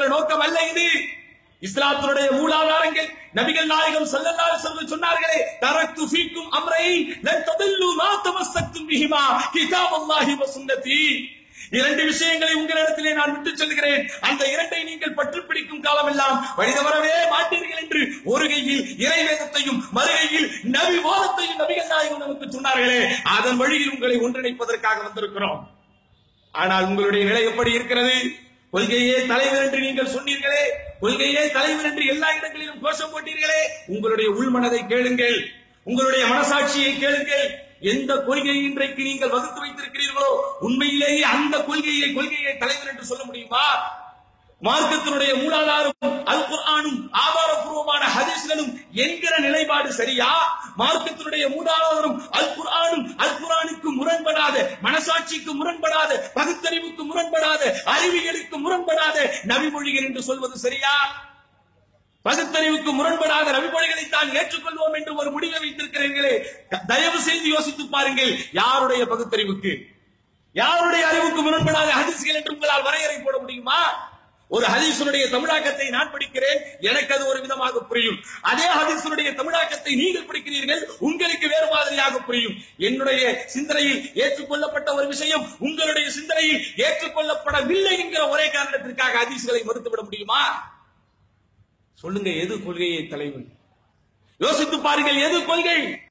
நோக்கம் அல்ல இது இஸ்லாத்தினுடைய மூலாதாரங்கள் நபிகள் நாயகம் ஸல்லல்லாஹு அலைஹி வஸல்லம் சொன்னார்களே தரக்து ஃபீக்கும் அம்ரை லன் ததில்லு மா தமஸ்ஸக்தும் பிஹிமா கிதாபல்லாஹி வ சுன்னதி இரண்டு விஷயங்களை உங்களிடத்திலே நான் விட்டு சொல்கிறேன் அந்த இரண்டை நீங்கள் பற்று பிடிக்கும் காலமெல்லாம் வழிதவரவே மாட்டீர்கள் என்று ஒரு கையில் இறை வேதத்தையும் மறுகையில் நபி போதத்தையும் நபிகள் நாயகம் நமக்கு சொன்னார்களே அதன் வழியில் உங்களை ஒன்றிணைப்பதற்காக வந்திருக்கிறோம் ஆனால் உங்களுடைய நிலை எப்படி இருக்கிறது கொள்கையே தலைவர் என்று நீங்கள் சொன்னீர்களே கொள்கையே தலைவர் என்று எல்லா இடங்களிலும் கோஷம் போட்டீர்களே உங்களுடைய உள்மனதை கேளுங்கள் உங்களுடைய மனசாட்சியை கேளுங்கள் எந்த கொள்கையை இன்றைக்கு நீங்கள் வகுத்து வைத்திருக்கிறீர்களோ உண்மையிலேயே அந்த கொள்கையை கொள்கையை தலைவர் என்று சொல்ல முடியுமா மார்க்கத்தினுடைய மூலாதாரம் அல் குர்ஆனும் ஆதாரபூர்வமான ஹதீஸ்களும் என்கிற நிலைப்பாடு சரியா மார்க்கத்தினுடைய மூலாதாரம் அல் குர்ஆனும் அல் குர்ஆனுக்கு முரண்படாத மனசாட்சிக்கு முரண்படாத பகுத்தறிவுக்கு முரண்படாத அறிவியலுக்கு முரண்படாத நபிமொழிகள் என்று சொல்வது சரியா பகுத்தறிவுக்கு முரண்படாத நபிமொழிகளை தான் ஏற்றுக்கொள்வோம் என்று ஒரு முடிவை வைத்திருக்கிறீர்களே தயவு செய்து யோசித்து பாருங்கள் யாருடைய பகுத்தறிவுக்கு யாருடைய அறிவுக்கு முரண்படாத ஹதீஸ்கள் என்று உங்களால் வரையறை போட முடியுமா ஒரு ஹதீஸனுடைய தமிழாக்கத்தை நான் படிக்கிறேன் எனக்கு அது ஒரு விதமாக புரியும் அதே ஹதீஸனுடைய தமிழாக்கத்தை நீங்கள் படிக்கிறீர்கள் உங்களுக்கு வேறு மாதிரியாக புரியும் என்னுடைய சிந்தனையில் ஏற்றுக்கொள்ளப்பட்ட ஒரு விஷயம் உங்களுடைய சிந்தனையில் ஏற்றுக்கொள்ளப்படவில்லை என்கிற ஒரே காரணத்திற்காக ஹதீஸ்களை மறுத்துவிட முடியுமா சொல்லுங்க எது கொள்கையை தலைவன் யோசித்து பாருங்கள் எது கொள்கை